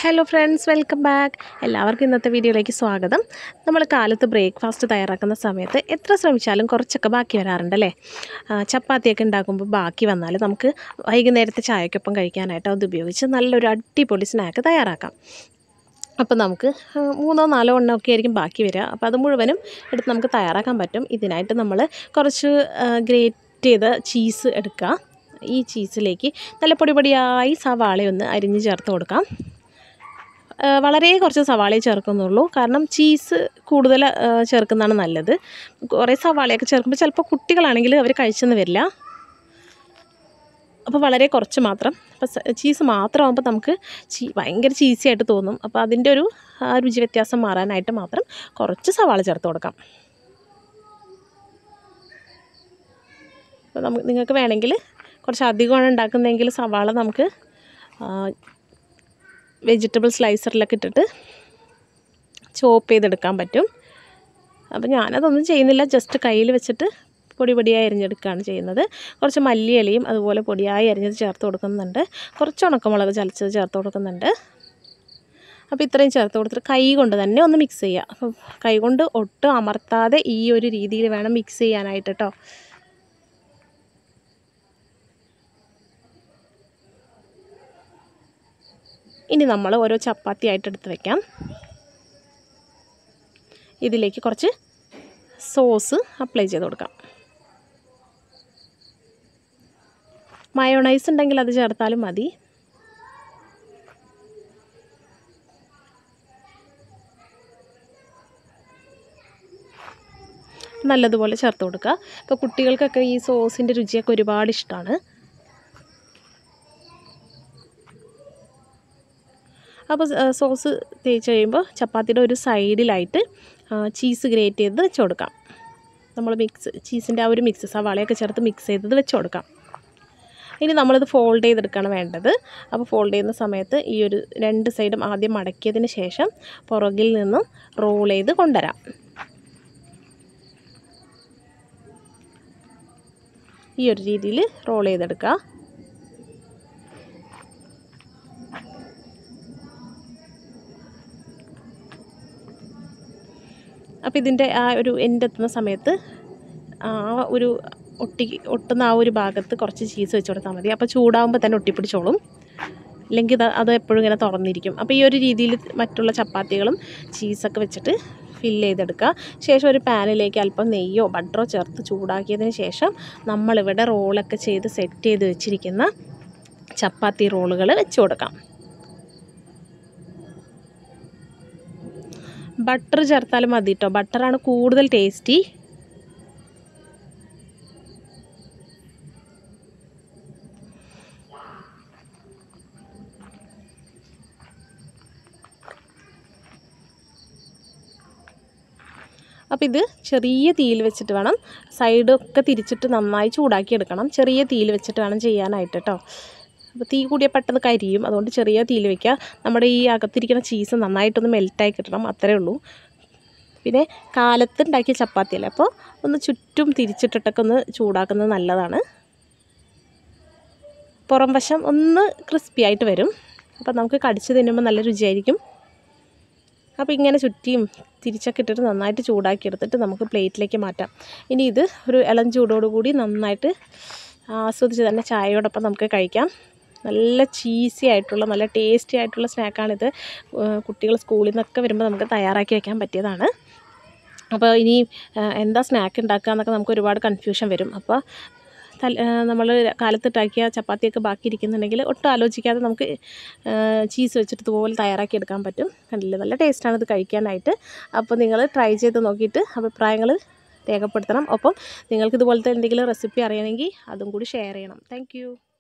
hello friends welcome back എല്ലാവർക്കും ഇന്നത്തെ വീഡിയോയിലേക്ക് സ്വാഗതം നമ്മൾ കാലത്ത് ബ്രേക്ക്ഫാസ്റ്റ് തയ്യാറാക്കുന്ന സമയത്ത് എത്ര ശ്രമിച്ചാലും കുറച്ചൊക്കെ ബാക്കി വരാറുണ്ടല്ലേ ആ, ചപ്പാത്തിയൊക്കെ ഉണ്ടാക്കുമ്പോൾ ബാക്കി വന്നാൽ നമുക്ക് വൈകുന്നേരത്തെ ചായക്കൊപ്പം കഴിക്കാനായിട്ട് അത് ഉപയോഗിച്ച് നല്ലൊരു അടിപൊളി സ്നാക്ക് തയ്യാറാക്കാം അപ്പോൾ നമുക്ക് ആ, മൂന്നോ നാലോ എണ്ണമൊക്കെ ആയിരിക്കും ബാക്കി വരിക അപ്പോൾ അത് മുഴുവനും എടുത്ത് നമുക്ക് തയ്യാറാക്കാൻ പറ്റും ഇതിനായിട്ട് നമ്മൾ കുറച്ച് ഗ്രേറ്റ് ചെയ്ത ചീസ് എടുക്കുക ഈ ചീസിലേക്ക് നല്ല പൊടി പൊടിയായി സവാളയൊന്ന് അരിഞ്ഞ് ചേർത്ത് കൊടുക്കാം ആ, വളരെ കുറച്ച് സവാളയെ ചേർക്കുന്നുള്ളൂ കാരണം ചീസ് കൂടുതൽ ആ, ചേർക്കുന്നതാണ് നല്ലത് കുറേ സവാളയൊക്കെ ചേർക്കുമ്പോൾ ചിലപ്പോൾ കുട്ടികളാണെങ്കിൽ അവർ കഴിച്ചെന്ന് വരില്ല അപ്പോൾ വളരെ കുറച്ച് മാത്രം അപ്പോൾ ചീസ് മാത്രമാകുമ്പോൾ നമുക്ക് ചീ ഭയങ്കര ചീസി ആയിട്ട് തോന്നും അപ്പോൾ അതിൻ്റെ ഒരു ആ രുചി വ്യത്യാസം മാറാനായിട്ട് മാത്രം കുറച്ച് സവാള ചേർത്ത് കൊടുക്കാം അപ്പോൾ നമുക്ക് നിങ്ങൾക്ക് വേണമെങ്കിൽ കുറച്ച് അധികമാണ് ഉണ്ടാക്കുന്നതെങ്കിൽ സവാള നമുക്ക് വെജിറ്റബിൾ സ്ലൈസറിലൊക്കെ ഇട്ടിട്ട് ചോപ്പ് ചെയ്തെടുക്കാൻ പറ്റും അപ്പോൾ ഞാനതൊന്നും ചെയ്യുന്നില്ല ജസ്റ്റ് കയ്യിൽ വെച്ചിട്ട് പൊടി പൊടിയായി അരിഞ്ഞെടുക്കുകയാണ് ചെയ്യുന്നത് കുറച്ച് മല്ലിയിലയും അതുപോലെ പൊടിയായി അരിഞ്ഞത് ചേർത്ത് കൊടുക്കുന്നുണ്ട് കുറച്ച് ഉണക്കമുളക് ചതച്ചത് ചേർത്ത് കൊടുക്കുന്നുണ്ട് അപ്പോൾ ഇത്രയും ചേർത്ത് കൊടുത്തിട്ട് കൈ കൊണ്ട് തന്നെ ഒന്ന് മിക്സ് ചെയ്യുക അപ്പോൾ കൈ കൊണ്ട് ഒട്ടും അമർത്താതെ ഈ ഒരു രീതിയിൽ വേണം മിക്സ് ചെയ്യാനായിട്ട് കേട്ടോ ഇനി നമ്മൾ ഓരോ ചപ്പാത്തി ആയിട്ട് എടുത്ത് വെക്കാം ഇതിലേക്ക് കുറച്ച് സോസ് അപ്ലൈ ചെയ്ത് കൊടുക്കാം മയോണൈസ് ഉണ്ടെങ്കിൽ അത് ചേർത്താലും മതി നല്ലതുപോലെ ചേർത്ത് കൊടുക്കുക ഇപ്പോൾ കുട്ടികൾക്കൊക്കെ ഈ സോസിൻ്റെ രുചിയൊക്കെ ഒരുപാട് ഇഷ്ടമാണ് അപ്പോൾ സോസ് തേച്ച് കഴിയുമ്പോൾ ചപ്പാത്തിയുടെ ഒരു സൈഡിലായിട്ട് ചീസ് ഗ്രേറ്റ് ചെയ്ത് വെച്ച് കൊടുക്കാം നമ്മൾ മിക്സ് ചീസിൻ്റെ ആ ഒരു മിക്സ് സവാളയൊക്കെ ചേർത്ത് മിക്സ് ചെയ്തത് വെച്ച് കൊടുക്കാം ഇനി നമ്മളിത് ഫോൾഡ് ചെയ്തെടുക്കുകയാണ് വേണ്ടത് അപ്പോൾ ഫോൾഡ് ചെയ്യുന്ന സമയത്ത് ഈ ഒരു രണ്ട് സൈഡും ആദ്യം മടക്കിയതിന് ശേഷം പുറകിൽ നിന്നും റോൾ ചെയ്ത് കൊണ്ടുവരാം ഈ ഒരു രീതിയിൽ റോൾ ചെയ്തെടുക്കുക അപ്പോൾ ഇതിൻ്റെ ആ ഒരു എൻഡ് എത്തുന്ന സമയത്ത് ആ ഒരു ഒട്ടി ഒട്ടുന്ന ആ ഒരു ഭാഗത്ത് കുറച്ച് ചീസ് വെച്ച് കൊടുത്താൽ മതി അപ്പോൾ ചൂടാകുമ്പോൾ തന്നെ ഒട്ടിപ്പിടിച്ചോളും അല്ലെങ്കിൽ ഇത് അത് എപ്പോഴും ഇങ്ങനെ തുറന്നിരിക്കും അപ്പോൾ ഈ ഒരു രീതിയിൽ മറ്റുള്ള ചപ്പാത്തികളും ചീസൊക്കെ വെച്ചിട്ട് ഫില്ല് ചെയ്തെടുക്കുക ശേഷം ഒരു പാനിലേക്ക് അല്പം നെയ്യോ ബട്ടറോ ചേർത്ത് ചൂടാക്കിയതിന് ശേഷം നമ്മളിവിടെ റോളൊക്കെ ചെയ്ത് സെറ്റ് ചെയ്ത് വെച്ചിരിക്കുന്ന ചപ്പാത്തി റോളുകൾ വെച്ച് കൊടുക്കാം ബട്ടർ ചേർത്താലും മതി കേട്ടോ ബട്ടറാണ് കൂടുതൽ ടേസ്റ്റി അപ്പോൾ ഇത് ചെറിയ തീയിൽ വെച്ചിട്ട് വേണം സൈഡൊക്കെ തിരിച്ചിട്ട് നന്നായി ചൂടാക്കി എടുക്കണം ചെറിയ തീയിൽ വെച്ചിട്ട് വേണം ചെയ്യാനായിട്ട് കേട്ടോ അപ്പോൾ തീ കൂടിയ പെട്ടെന്ന് കരിയും അതുകൊണ്ട് ചെറിയ തീയിൽ വെക്കുക നമ്മുടെ ഈ അകത്തിരിക്കുന്ന ചീസ് നന്നായിട്ടൊന്ന് മെൽറ്റായി കിട്ടണം അത്രേ ഉള്ളൂ പിന്നെ കാലത്ത് ഉണ്ടാക്കിയ ചപ്പാത്തിയല്ലേ അപ്പോൾ ഒന്ന് ചുറ്റും തിരിച്ചിട്ടിട്ടൊക്കെ ഒന്ന് ചൂടാക്കുന്നത് നല്ലതാണ് പുറം വശം ഒന്ന് ക്രിസ്പി ആയിട്ട് വരും അപ്പോൾ നമുക്ക് കടിച്ച് തിന്നുമ്പോൾ നല്ല രുചിയായിരിക്കും അപ്പോൾ ഇങ്ങനെ ചുറ്റിയും തിരിച്ചൊക്കെ ഇട്ടിട്ട് നന്നായിട്ട് ചൂടാക്കി എടുത്തിട്ട് നമുക്ക് പ്ലേറ്റിലേക്ക് മാറ്റാം ഇനി ഇത് ഒരു ഇളം ചൂടോടുകൂടി നന്നായിട്ട് ആസ്വദിച്ച് തന്നെ ചായയോടൊപ്പം നമുക്ക് കഴിക്കാം നല്ല ചീസി ആയിട്ടുള്ള നല്ല ടേസ്റ്റി ആയിട്ടുള്ള സ്നാക്കാണിത് കുട്ടികൾ സ്കൂളിൽ നിന്നൊക്കെ വരുമ്പോൾ നമുക്ക് തയ്യാറാക്കി വെക്കാൻ പറ്റിയതാണ് അപ്പോൾ ഇനി എന്താ സ്നാക്ക് ഉണ്ടാക്കുക എന്നൊക്കെ നമുക്ക് ഒരുപാട് കൺഫ്യൂഷൻ വരും അപ്പോൾ നമ്മൾ കാലത്തിട്ടാക്കിയ ചപ്പാത്തിയൊക്കെ ബാക്കി ഇരിക്കുന്നുണ്ടെങ്കിൽ ഒട്ടും ആലോചിക്കാതെ നമുക്ക് ചീസ് വെച്ചിട്ട് ഇതുപോലെ തയ്യാറാക്കി എടുക്കാൻ പറ്റും കണ്ടില്ലേ നല്ല ടേസ്റ്റാണ് ഇത് കഴിക്കാനായിട്ട് അപ്പോൾ നിങ്ങൾ ട്രൈ ചെയ്ത് നോക്കിയിട്ട് അഭിപ്രായങ്ങൾ രേഖപ്പെടുത്തണം ഒപ്പം നിങ്ങൾക്ക് ഇതുപോലത്തെ എന്തെങ്കിലും റെസിപ്പി അറിയണമെങ്കിൽ അതും കൂടി ഷെയർ ചെയ്യണം താങ്ക്